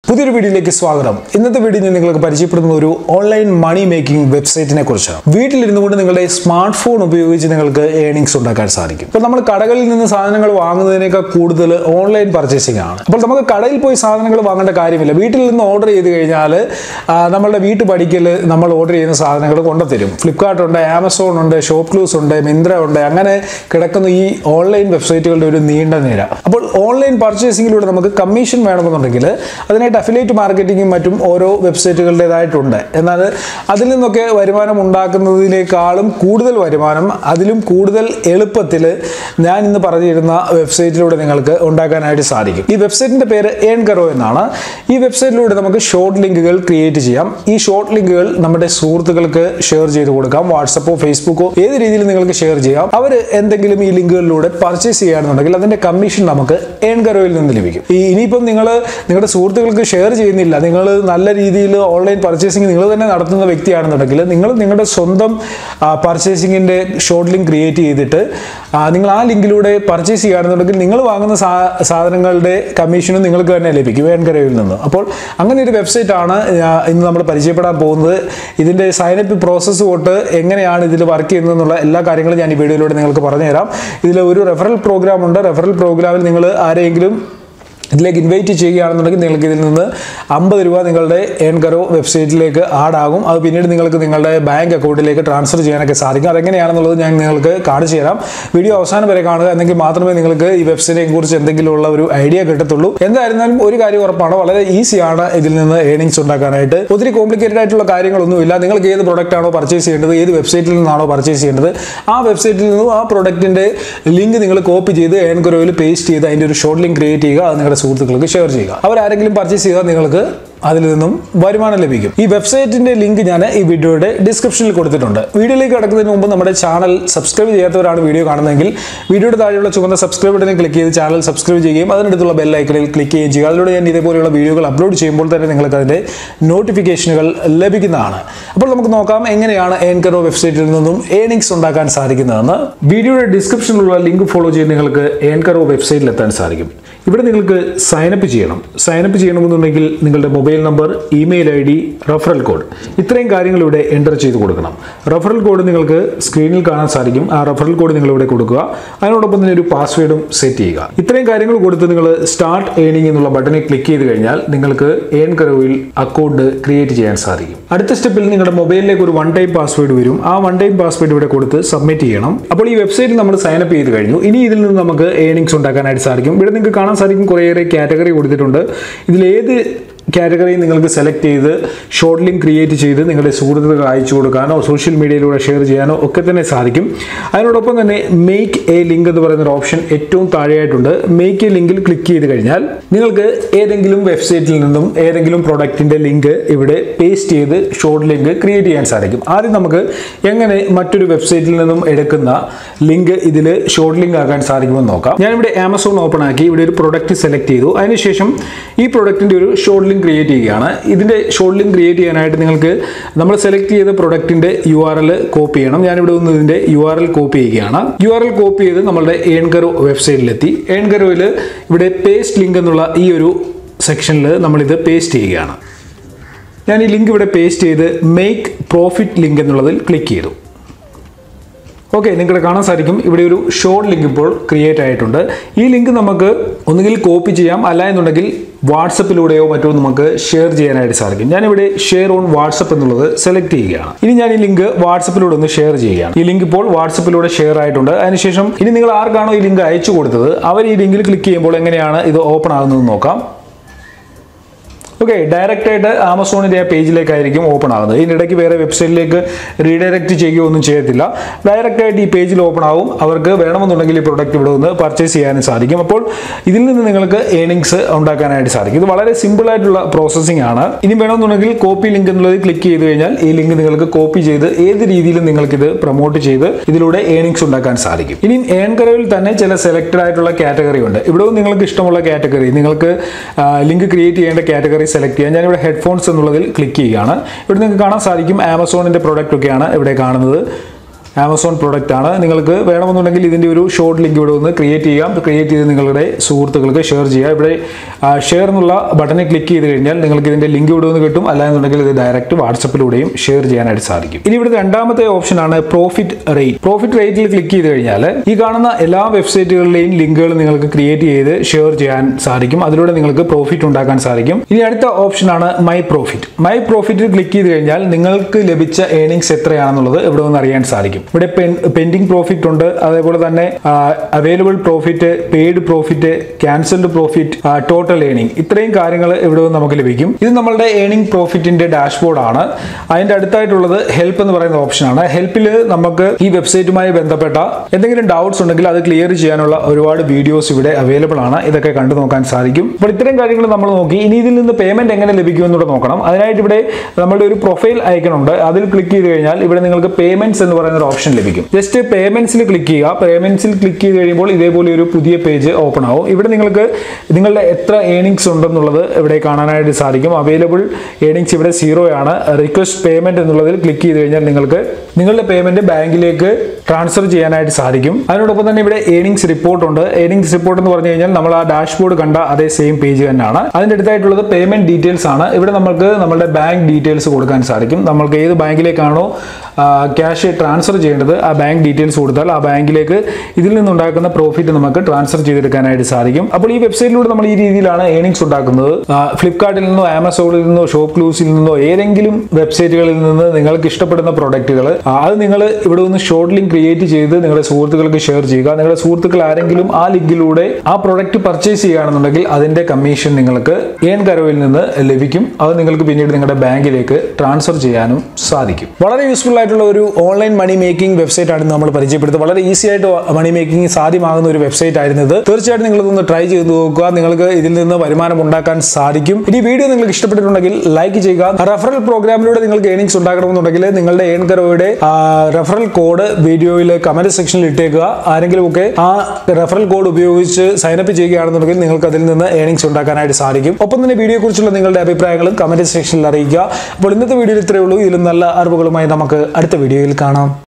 പുതിയൊരു വീഡിയോയിലേക്ക് സ്വാഗതം ഇന്നത്തെ വീഡിയോ ഞാൻ നിങ്ങൾക്ക് പരിചയപ്പെടുന്ന ഒരു ഓൺലൈൻ മണി മേക്കിംഗ് വെബ്സൈറ്റിനെ കുറിച്ചാണ് വീട്ടിലിരുന്നു കൊണ്ട് നിങ്ങളുടെ സ്മാർട്ട് ഫോൺ ഉപയോഗിച്ച് നിങ്ങൾക്ക് ഏണിങ്സ് ഉണ്ടാക്കാൻ സാധിക്കും ഇപ്പോൾ നമ്മൾ കടകളിൽ നിന്ന് സാധനങ്ങൾ വാങ്ങുന്നതിനേക്കാൾ കൂടുതൽ ഓൺലൈൻ പർച്ചേസിംഗ് ആണ് അപ്പോൾ നമുക്ക് കടയിൽ പോയി സാധനങ്ങൾ വാങ്ങേണ്ട കാര്യമില്ല വീട്ടിൽ നിന്ന് ഓർഡർ ചെയ്ത് കഴിഞ്ഞാൽ ആ, നമ്മളുടെ വീട്ടു പഠിക്കൽ നമ്മൾ ഓർഡർ ചെയ്യുന്ന സാധനങ്ങൾ കൊണ്ടുതരും ഫ്ലിപ്കാർട്ട് ഉണ്ട് ആമസോൺ ഉണ്ട് ഷോപ്പ് ക്ലൂസ് ഉണ്ട് മിന്ത്ര ഉണ്ട് അങ്ങനെ കിടക്കുന്ന ഈ ഓൺലൈൻ വെബ്സൈറ്റുകളുടെ ഒരു നീണ്ട നിര അപ്പോൾ ഓൺലൈൻ പർച്ചേസിംഗിലൂടെ നമുക്ക് കമ്മീഷൻ വേണമെന്നുണ്ടെങ്കിൽ അതിനായിട്ട് അഫിലേറ്റ് മാർക്കറ്റിംഗും മറ്റും ഓരോ വെബ്സൈറ്റുകളുടേതായിട്ടുണ്ട് എന്നാൽ അതിൽ നിന്നൊക്കെ വരുമാനം ഉണ്ടാക്കുന്നതിനേക്കാളും കൂടുതൽ വരുമാനം അതിലും കൂടുതൽ എളുപ്പത്തിൽ ഞാൻ ഇന്ന് പറഞ്ഞിരുന്ന വെബ്സൈറ്റിലൂടെ നിങ്ങൾക്ക് ഉണ്ടാക്കാനായിട്ട് സാധിക്കും ഈ വെബ്സൈറ്റിന്റെ പേര് ഏൺ കറോ എന്നാണ് ഈ വെബ്സൈറ്റിലൂടെ നമുക്ക് ഷോർട്ട് ലിങ്കുകൾ ക്രിയേറ്റ് ചെയ്യാം ഈ ഷോർട്ട് ലിങ്കുകൾ നമ്മുടെ സുഹൃത്തുക്കൾക്ക് ഷെയർ ചെയ്ത് കൊടുക്കാം വാട്സപ്പോ ഫേസ്ബുക്കോ ഏത് രീതിയിൽ നിങ്ങൾക്ക് ഷെയർ ചെയ്യാം അവർ എന്തെങ്കിലും ഈ ലിങ്കുകളിലൂടെ പർച്ചേസ് ചെയ്യുകയാണെന്നുണ്ടെങ്കിൽ അതിന്റെ കമ്മീഷൻ നമുക്ക് ഏൺ കരോയിൽ നിന്ന് ലഭിക്കും ഈ ഇനിയിപ്പം നിങ്ങൾ നിങ്ങളുടെ സുഹൃത്തുക്കൾക്ക് ഷെയർ ചെയ്യുന്നില്ല നിങ്ങൾ നല്ല രീതിയിൽ ഓൺലൈൻ പർച്ചേസിംഗ് നിങ്ങൾ തന്നെ നടത്തുന്ന വ്യക്തിയാണെന്നുണ്ടെങ്കിൽ നിങ്ങൾ നിങ്ങളുടെ സ്വന്തം പർച്ചേസിങ്ങിന്റെ ഷോർട്ട് ലിങ്ക് ക്രിയേറ്റ് ചെയ്തിട്ട് ആ, നിങ്ങൾ ആ ലിങ്കിലൂടെ പർച്ചേസ് ചെയ്യുകയാണെന്നുണ്ടെങ്കിൽ നിങ്ങൾ വാങ്ങുന്ന സാ- സാധനങ്ങളുടെ കമ്മീഷനും നിങ്ങൾക്ക് തന്നെ ലഭിക്കും വേൺകരയിൽ നിന്ന് അപ്പോൾ അങ്ങനെ ഒരു വെബ്സൈറ്റ് ആണ് ആ, ഇന്ന് നമ്മൾ പരിചയപ്പെടാൻ പോകുന്നത് ഇതിന്റെ സൈനപ്പ് പ്രോസസ്സ് തൊട്ട് എങ്ങനെയാണ് ഇതിൽ വർക്ക് ചെയ്യുന്നത് എന്നുള്ള എല്ലാ കാര്യങ്ങളും ഞാൻ ഈ വീഡിയോയിലൂടെ നിങ്ങൾക്ക് പറഞ്ഞുതരാം ഇതിൽ ഒരു റെഫറൽ പ്രോഗ്രാം ഉണ്ട് റെഫറൽ പ്രോഗ്രാമിൽ നിങ്ങൾ ആരെങ്കിലും ഇതിലേക്ക് ഇൻവൈറ്റ് ചെയ്യുകയാണെന്നുണ്ടെങ്കിൽ നിങ്ങൾക്ക് ഇതിൽ നിന്ന് അമ്പത് രൂപ നിങ്ങളുടെ ഏൺകറോ വെബ്സൈറ്റിലേക്ക് ആഡ് ആകും അത് പിന്നീട് നിങ്ങൾക്ക് നിങ്ങളുടെ ബാങ്ക് അക്കൗണ്ടിലേക്ക് ട്രാൻസ്ഫർ ചെയ്യാനൊക്കെ സാധിക്കും അതെങ്ങനെയാണെന്നുള്ളത് ഞാൻ നിങ്ങൾക്ക് കാണിച്ചു തരാം വീഡിയോ അവസാനം വരെ കാണുക എന്നെങ്കിൽ മാത്രമേ നിങ്ങൾക്ക് ഈ വെബ്സൈറ്റിനെ കുറിച്ച് എന്തെങ്കിലുമുള്ള ഒരു ഐഡിയ കിട്ടത്തുള്ളൂ എന്തായിരുന്നാലും ഒരു കാര്യം ഉറപ്പാണ് വളരെ ഈസിയാണ് ഇതിൽ നിന്ന് ഏണിങ്സ് ഉണ്ടാക്കാനായിട്ട് ഒത്തിരി കോംപ്ലിക്കേറ്റഡ് ആയിട്ടുള്ള കാര്യങ്ങളൊന്നുമില്ല നിങ്ങൾക്ക് ഏത് പ്രൊഡക്റ്റ് ആണോ പർച്ചേസ് ചെയ്യേണ്ടത് ഏത് വെബ്സൈറ്റിൽ നിന്നാണോ പർച്ചേസ് ചെയ്യേണ്ടത് ആ വെബ്സൈറ്റിൽ നിന്നും ആ പ്രൊഡക്റ്റിന്റെ ലിങ്ക് നിങ്ങൾ കോപ്പി ചെയ്ത് ഏൺകുറോയിൽ പേസ്റ്റ് ചെയ്ത് അതിന്റെ ഒരു ഷോർട്ട് ലിങ്ക് ക്രിയേറ്റ് ചെയ്യുക അത് നിങ്ങളുടെ സുഹൃത്തുക്കൾക്ക് ഷെയർ ചെയ്യുക അവരാരെങ്കിലും പർച്ചേസ് ചെയ്താൽ നിങ്ങൾക്ക് അതിൽ നിന്നും വരുമാനം ലഭിക്കും ഈ വെബ്സൈറ്റിന്റെ ലിങ്ക് ഞാൻ ഈ വീഡിയോയുടെ ഡിസ്ക്രിപ്ഷനിൽ കൊടുത്തിട്ടുണ്ട് വീഡിയോയിലേക്ക് കിടക്കുന്നതിന് മുമ്പ് നമ്മുടെ ചാനൽ സബ്സ്ക്രൈബ് ചെയ്യാത്തവരാണ് വീഡിയോ കാണുന്നതെങ്കിൽ വീഡിയോയുടെ താഴെയുള്ള ചുവന്ന സബ്സ്ക്രൈബ് ബട്ടണിൽ ക്ലിക്ക് ചെയ്ത് ചാനൽ സബ്സ്ക്രൈബ് ചെയ്യുകയും അതിനടുത്തുള്ള ബെൽ ഐക്കണിൽ ക്ലിക്ക് ചെയ്യുകയും ചെയ്യുക അതിലൂടെ ഞാൻ ഇതേപോലെയുള്ള വീഡിയോകൾ അപ്ലോഡ് ചെയ്യുമ്പോൾ തന്നെ നിങ്ങൾക്ക് അതിന്റെ നോട്ടിഫിക്കേഷനുകൾ ലഭിക്കുന്നതാണ് അപ്പോൾ നമുക്ക് നോക്കാം എങ്ങനെയാണ് ഏൺകറോ വെബ്സൈറ്റിൽ നിന്നും ഏണിങ്സ് ഉണ്ടാക്കാൻ സാധിക്കുന്നതെന്ന് വീഡിയോയുടെ ഡിസ്ക്രിപ്ഷനിലുള്ള ലിങ്ക് ഫോളോ ചെയ്ത് നിങ്ങൾക്ക് ഏൺകറോ വെബ്സൈറ്റിൽ എത്താൻ സാധിക്കും ഇവിടെ നിങ്ങൾക്ക് സൈനപ്പ് ചെയ്യണം സൈനപ്പ് ചെയ്യണമെന്നുണ്ടെങ്കിൽ നിങ്ങളുടെ mobile number email I D referral code ഇത്രയും കാര്യങ്ങൾ ഇവിടെ എൻ്റർ ചെയ്ത് കൊടുക്കണം റഫറൽ കോഡ് നിങ്ങൾക്ക് സ്ക്രീനിൽ കാണാൻ സാധിക്കും ആ റഫറൽ കോഡ് നിങ്ങൾ ഇവിടെ കൊടുക്കുക അതിനോടൊപ്പം തന്നെ ഒരു പാസ്വേഡും സെറ്റ് ചെയ്യുക ഇത്രയും കാര്യങ്ങൾ കൊടുത്ത് നിങ്ങൾ സ്റ്റാർട്ട് ഏണിംഗ് എന്നുള്ള ബട്ടണിൽ ക്ലിക്ക് ചെയ്ത് കഴിഞ്ഞാൽ നിങ്ങൾക്ക് ഏൺ കരോയിൽ അക്കൗണ്ട് ക്രിയേറ്റ് ചെയ്യാൻ സാധിക്കും അടുത്ത സ്റ്റെപ്പിൽ നിങ്ങളുടെ മൊബൈലിലേക്ക് ഒരു വൺ ടൈം പാസ്വേഡ് വരും ആ വൺ ടൈം പാസ്വേഡ് ഇവിടെ കൊടുത്ത് സബ്മിറ്റ് ചെയ്യണം അപ്പോൾ ഈ വെബ്സൈറ്റിൽ നമ്മൾ സൈൻ അപ്പ് ചെയ്ത് കഴിഞ്ഞു ഇനി ഇതിൽ നിന്ന് നമുക്ക് ഏണിങ്സ് ഉണ്ടാക്കാനായിട്ട് സാധിക്കും ഇവിടെ നിങ്ങൾക്ക് കാണാൻ സാധിക്കും കുറേയേറെ കാറ്റഗറി കൊടുത്തിട്ടുണ്ട് ഇതിൽ ഏത് കാറ്റഗറി നിങ്ങൾക്ക് സെലക്ട് ചെയ്ത് ഷോർട്ട് ലിങ്ക് ക്രിയേറ്റ് ചെയ്ത് നിങ്ങളുടെ സുഹൃത്തുക്കൾക്ക് അയച്ചു കൊടുക്കാനോ സോഷ്യൽ മീഡിയയിലൂടെ ഷെയർ ചെയ്യാനോ ഒക്കെ തന്നെ സാധിക്കും അതിനോടൊപ്പം തന്നെ മേക്ക് എ ലിങ്ക് എന്ന് പറയുന്ന ഒരു ഓപ്ഷൻ ഏറ്റവും താഴെയായിട്ടുണ്ട് മേക്ക് എ ലിങ്കിൽ ക്ലിക്ക് ചെയ്ത് കഴിഞ്ഞാൽ നിങ്ങൾക്ക് ഏതെങ്കിലും വെബ്സൈറ്റിൽ നിന്നും ഏതെങ്കിലും പ്രൊഡക്റ്റിന്റെ ലിങ്ക് ഇവിടെ പേസ്റ്റ് ചെയ്ത് ഷോർട്ട് ലിങ്ക് ക്രിയേറ്റ് ചെയ്യാൻ സാധിക്കും ആദ്യം നമുക്ക് എങ്ങനെ മറ്റൊരു വെബ്സൈറ്റിൽ നിന്നും എടുക്കുന്ന ലിങ്ക് ഇതിൽ ഷോർട്ട് ലിങ്ക് ആക്കാൻ സാധിക്കുമെന്ന് നോക്കാം ഞാനിവിടെ ആമസോൺ ഓപ്പൺ ആക്കി ഇവിടെ ഒരു പ്രൊഡക്റ്റ് സെലക്ട് ചെയ്തു അതിനുശേഷം ഈ പ്രൊഡക്റ്റിന്റെ ഒരു ഷോർട്ട് ലിങ്ക് ക്രിയേറ്റ് ചെയ്യുകയാണ് ഇതിന്റെ ഷോർട്ട് ലിങ്ക് ക്രിയേറ്റ് ചെയ്യാനായിട്ട് നിങ്ങൾക്ക് നമ്മൾ സെലക്ട് ചെയ്ത പ്രൊഡക്റ്റിന്റെ യു ആർ എൽ കോപ്പി ചെയ്യണം ഞാനിവിടെ ഒന്ന് ഇതിന്റെ യു ആർ എൽ കോപ്പി ചെയ്യുകയാണ് യു ആർ എൽ കോപ്പി ചെയ്ത് നമ്മളുടെ ഏൺകറോ വെബ്സൈറ്റിലെത്തി ഏൺകറോയിൽ ഇവിടെ പേസ്റ്റ് ലിങ്ക് എന്നുള്ള ഈ ഒരു സെക്ഷനിൽ നമ്മളിത് പേസ്റ്റ് ചെയ്യുകയാണ് ഞാൻ ഈ ലിങ്ക് ഇവിടെ പേസ്റ്റ് ചെയ്ത് മേക്ക് പ്രോഫിറ്റ് ലിങ്ക് എന്നുള്ളതിൽ ക്ലിക്ക് ചെയ്തു ഓക്കെ നിങ്ങൾക്ക് കാണാൻ സാധിക്കും ഇവിടെ ഒരു ഷോർട്ട് ലിങ്ക് ഇപ്പോൾ ക്രിയേറ്റ് ആയിട്ടുണ്ട് ഈ ലിങ്ക് നമുക്ക് ഒന്നുകിൽ കോപ്പി ചെയ്യാം അല്ല എന്നുണ്ടെങ്കിൽ വാട്സപ്പിലൂടെയോ മറ്റോ നമുക്ക് ഷെയർ ചെയ്യാനായിട്ട് സാധിക്കും ഞാനിവിടെ ഷെയർ ഓൺ വാട്സപ്പ് എന്നുള്ളത് സെലക്ട് ചെയ്യുകയാണ് ഇനി ഞാൻ ഈ ലിങ്ക് വാട്സപ്പിലൂടെ ഒന്ന് ഷെയർ ചെയ്യുകയാണ് ഈ ലിങ്ക് ഇപ്പോൾ വാട്സപ്പിലൂടെ ഷെയർ ആയിട്ടുണ്ട് അതിനുശേഷം ഇനി നിങ്ങൾ ആർക്കാണോ ഈ ലിങ്ക് അയച്ചു കൊടുത്തത് അവർ ഈ ലിങ്കിൽ ക്ലിക്ക് ചെയ്യുമ്പോൾ എങ്ങനെയാണ് ഇത് ഓപ്പൺ ആകുന്നത് നോക്കാം ഓക്കെ ഡയറക്റ്റ് ആയിട്ട് ആമസോണിന്റെ ആ പേജിലേക്കായിരിക്കും ഓപ്പൺ ആകുന്നത് ഇതിനിടയ്ക്ക് വേറെ വെബ്സൈറ്റിലേക്ക് റീഡയറക്റ്റ് ചെയ്യുകയോ ഒന്നും ചെയ്യത്തില്ല ഡയറക്റ്റ് ആയിട്ട് ഈ പേജിൽ ഓപ്പൺ ആവും അവർക്ക് വേണമെന്നുണ്ടെങ്കിൽ ഈ പ്രൊഡക്റ്റ് ഇവിടെ നിന്ന് പർച്ചേസ് ചെയ്യാനും സാധിക്കും അപ്പോൾ ഇതിൽ നിന്ന് നിങ്ങൾക്ക് ഏണിങ്സ് ഉണ്ടാക്കാനായിട്ട് സാധിക്കും ഇത് വളരെ സിമ്പിൾ ആയിട്ടുള്ള പ്രോസസ്സിംഗ് ആണ് ഇനി വേണമെന്നുണ്ടെങ്കിൽ കോപ്പി ലിങ്ക് എന്നുള്ളത് ക്ലിക്ക് ചെയ്ത് കഴിഞ്ഞാൽ ഈ ലിങ്ക് നിങ്ങൾക്ക് കോപ്പി ചെയ്ത് ഏത് രീതിയിലും നിങ്ങൾക്ക് ഇത് പ്രൊമോട്ട് ചെയ്ത് ഇതിലൂടെ ഏണിങ്സ് ഉണ്ടാക്കാൻ സാധിക്കും ഇനി ഏൺകറവിൽ തന്നെ ചില സെലക്റ്റഡ് ആയിട്ടുള്ള കാറ്റഗറി ഉണ്ട് ഇവിടെ നിങ്ങൾക്ക് ഇഷ്ടമുള്ള കാറ്റഗറി നിങ്ങൾക്ക് ലിങ്ക് ക്രിയേറ്റ് ചെയ്യേണ്ട കാറ്റഗറി സെലക്ട് ചെയ്യാൻ ഞാനിവിടെ ഹെഡ്ഫോൺസ് എന്നുള്ളതിൽ ക്ലിക്ക് ചെയ്യുകയാണ് ഇവിടെ നിങ്ങൾക്ക് കാണാൻ സാധിക്കും ആമസോണിന്റെ പ്രോഡക്റ്റ് ഒക്കെയാണ് ഇവിടെ കാണുന്നത് ആമസോൺ പ്രൊഡക്റ്റ് ആണ് നിങ്ങൾക്ക് വേണമെന്നുണ്ടെങ്കിൽ ഇതിന്റെ ഒരു ഷോർട്ട് ലിങ്ക് ഇവിടെ ഒന്ന് ക്രിയേറ്റ് ചെയ്യാം ക്രിയേറ്റ് ചെയ്ത് നിങ്ങളുടെ സുഹൃത്തുക്കൾക്ക് ഷെയർ ചെയ്യുക ഇവിടെ ഷെയർ എന്നുള്ള ബട്ടണിൽ ക്ലിക്ക് ചെയ്ത് കഴിഞ്ഞാൽ നിങ്ങൾക്ക് ഇതിന്റെ ലിങ്ക് ഇവിടെ നിന്ന് കിട്ടും അല്ലാന്നുണ്ടെങ്കിൽ ഇത് ഡയറക്റ്റ് വാട്സപ്പിലൂടെയും ഷെയർ ചെയ്യാനായിട്ട് സാധിക്കും ഇനി ഇവിടെ രണ്ടാമത്തെ ഓപ്ഷനാണ് പ്രോഫിറ്റ് റേറ്റ് പ്രോഫിറ്റ് റേറ്റിൽ ക്ലിക്ക് ചെയ്ത് കഴിഞ്ഞാൽ ഈ കാണുന്ന എല്ലാ വെബ്സൈറ്റുകളിലെയും ലിങ്കുകൾ നിങ്ങൾക്ക് ക്രിയേറ്റ് ചെയ്ത് ഷെയർ ചെയ്യാൻ സാധിക്കും അതിലൂടെ നിങ്ങൾക്ക് പ്രോഫിറ്റ് ഉണ്ടാക്കാൻ സാധിക്കും ഇനി അടുത്ത ഓപ്ഷനാണ് മൈ പ്രോഫിറ്റ് മൈ പ്രോഫിറ്റിൽ ക്ലിക്ക് ചെയ്ത് കഴിഞ്ഞാൽ നിങ്ങൾക്ക് ലഭിച്ച ഏണിങ്സ് എത്രയാണെന്നുള്ളത് ഇവിടെ നിന്ന് അറിയാൻ സാധിക്കും ഇവിടെ പെൻഡിങ് പ്രോഫിറ്റ് ഉണ്ട് അതേപോലെ തന്നെ available profit paid profit cancelled profit total earning ഇത്രയും കാര്യങ്ങൾ ഇവിടെ നിന്ന് നമുക്ക് ലഭിക്കും ഇത് നമ്മളുടെ ഏണിംഗ് പ്രോഫിറ്റിന്റെ ഡാഷ്ബോർഡ് ആണ് അതിന്റെ അടുത്തായിട്ടുള്ളത് ഹെൽപ്പ് എന്ന് പറയുന്ന ഓപ്ഷനാണ് ഹെൽപ്പിൽ നമുക്ക് ഈ വെബ്സൈറ്റുമായി ബന്ധപ്പെട്ട എന്തെങ്കിലും ഡൗട്ട്സ് ഉണ്ടെങ്കിൽ അത് ക്ലിയർ ചെയ്യാനുള്ള ഒരുപാട് വീഡിയോസ് ഇവിടെ അവൈലബിൾ ആണ് ഇതൊക്കെ കണ്ടു നോക്കാൻ സാധിക്കും അപ്പോൾ ഇത്രയും കാര്യങ്ങൾ നമ്മൾ നോക്കി ഇനി ഇതിൽ നിന്ന് പേയ്മെന്റ് എങ്ങനെ ലഭിക്കുമെന്നൂടെ നോക്കണം അതിനായിട്ട് ഇവിടെ നമ്മുടെ ഒരു പ്രൊഫൈൽ ഐക്കൺ ഉണ്ട് അതിൽ ക്ലിക്ക് ചെയ്ത് കഴിഞ്ഞാൽ ഇവിടെ നിങ്ങൾക്ക് പേയ്മെന്റ്സ് എന്ന് പറയുന്ന ഒരു ഓപ്ഷൻ ലഭിക്കും ജസ്റ്റ് പേയ്മെന്റ്സിൽ ക്ലിക്ക് ചെയ്യുക പേയ്മെന്റ്സിൽ ക്ലിക്ക് ചെയ്ത് കഴിയുമ്പോൾ ഇതേപോലെ ഒരു പുതിയ പേജ് ഓപ്പൺ ആവും ഇവിടെ നിങ്ങൾക്ക് നിങ്ങളുടെ എത്ര ഏണിങ്സ് ഉണ്ടെന്നുള്ളത് ഇവിടെ കാണാനായിട്ട് സാധിക്കും അവൈലബിൾ ഏണിങ്സ് ഇവിടെ സീറോ ആണ് റിക്വസ്റ്റ് പേയ്മെന്റ് എന്നുള്ളതിൽ ക്ലിക്ക് ചെയ്ത് കഴിഞ്ഞാൽ നിങ്ങൾക്ക് നിങ്ങളുടെ പേയ്മെന്റ് ബാങ്കിലേക്ക് ട്രാൻസ്ഫർ ചെയ്യാനായിട്ട് സാധിക്കും അതിനോടൊപ്പം തന്നെ ഇവിടെ ഏണിങ്സ് റിപ്പോർട്ട് ഉണ്ട് ഏണിങ്സ് റിപ്പോർട്ട് എന്ന് പറഞ്ഞു കഴിഞ്ഞാൽ നമ്മൾ ആ ഡാഷ്ബോർഡ് കണ്ട അതേ സെയിം പേജ് തന്നെയാണ് അതിന്റെ അടുത്തായിട്ടുള്ളത് പേയ്മെന്റ് ഡീറ്റെയിൽസ് ആണ് ഇവിടെ നമുക്ക് നമ്മുടെ ബാങ്ക് ഡീറ്റെയിൽസ് കൊടുക്കാൻ സാധിക്കും നമ്മൾക്ക് ഏത് ബാങ്കിലേക്കാണോ ക്യാഷ് ട്രാൻസ്ഫർ ചെയ്യേണ്ടത് ആ ബാങ്ക് ഡീറ്റെയിൽസ് കൊടുത്താൽ ആ ബാങ്കിലേക്ക് ഇതിൽ നിന്നുണ്ടാക്കുന്ന പ്രോഫിറ്റ് നമുക്ക് ട്രാൻസ്ഫർ ചെയ്തെടുക്കാനായിട്ട് സാധിക്കും അപ്പോൾ ഈ വെബ്സൈറ്റിലൂടെ നമ്മൾ ഈ രീതിയിലാണ് ഏണിങ്സ് ഉണ്ടാക്കുന്നത് ഫ്ലിപ്കാർട്ടിൽ നിന്നോ ആമസോണിൽ നിന്നോ ഷോപ്പ് ക്ലൂസിൽ നിന്നോ ഏതെങ്കിലും വെബ്സൈറ്റുകളിൽ നിന്ന് നിങ്ങൾക്ക് ഇഷ്ടപ്പെടുന്ന പ്രൊഡക്റ്റുകൾ അത് നിങ്ങൾ ഇവിടെ നിന്ന് ഷോർട്ട് ലിങ്ക് ക്രിയേറ്റ് ചെയ്ത് നിങ്ങളുടെ സുഹൃത്തുക്കൾക്ക് ഷെയർ ചെയ്യുക നിങ്ങളുടെ സുഹൃത്തുക്കൾ ആരെങ്കിലും ആ ലിങ്കിലൂടെ ആ പ്രൊഡക്റ്റ് പർച്ചേസ് ചെയ്യുകയാണെന്നുണ്ടെങ്കിൽ അതിന്റെ കമ്മീഷൻ നിങ്ങൾക്ക് ഏൺ കരോയിൽ നിന്ന് ലഭിക്കും അത് നിങ്ങൾക്ക് പിന്നീട് നിങ്ങളുടെ ബാങ്കിലേക്ക് ട്രാൻസ്ഫർ ചെയ്യാനും സാധിക്കും വളരെ യൂസ്ഫുൾ ആയിട്ടുള്ള ഒരു ഓൺലൈൻ മണി മേക്കിംഗ് വെബ്സൈറ്റ് ആണ് നമ്മൾ പരിചയപ്പെടുത്തുന്നത് വളരെ ഈസി ആയിട്ട് മണി മേക്കിംഗ് സാധ്യമാകുന്ന ഒരു വെബ്സൈറ്റ് ആയിരുന്നത് തീർച്ചയായിട്ടും നിങ്ങൾ ഇതൊന്ന് ട്രൈ ചെയ്ത് നോക്കുക നിങ്ങൾക്ക് ഇതിൽ നിന്ന് വരുമാനം ഉണ്ടാക്കാൻ സാധിക്കും ഇനി വീഡിയോ നിങ്ങൾക്ക് ഇഷ്ടപ്പെട്ടിട്ടുണ്ടെങ്കിൽ ലൈക്ക് ചെയ്യുക റെഫറൽ പ്രോഗ്രാമിലൂടെ നിങ്ങൾക്ക് ഏണിങ്സ് ഉണ്ടാക്കണമെന്നുണ്ടെങ്കിൽ നിങ്ങളുടെ ഏൺ കരോയുടെ റെഫറൽ കോഡ് വീഡിയോയിൽ കമന്റ് സെക്ഷനിൽ ഇട്ടേക്കുക ആരെങ്കിലും ഒക്കെ ആ റെഫറൽ കോഡ് ഉപയോഗിച്ച് സൈനപ്പ് ചെയ്യുകയാണെന്നുണ്ടെങ്കിൽ നിങ്ങൾക്ക് അതിൽ നിന്ന് ഏണിങ്സ് ഉണ്ടാക്കാനായിട്ട് സാധിക്കും ഒപ്പം തന്നെ വീഡിയോയെ കുറിച്ചുള്ള നിങ്ങളുടെ അഭിപ്രായങ്ങളും കമന്റ് സെക്ഷനിൽ അറിയിക്കുക അപ്പോൾ ഇന്നത്തെ വീഡിയോയിൽ ഇത്രയേ ഉള്ളൂ ഇതിലും നല്ല അറിവുകളുമായി നമുക്ക് അടുത്ത വീഡിയോയിൽ കാണാം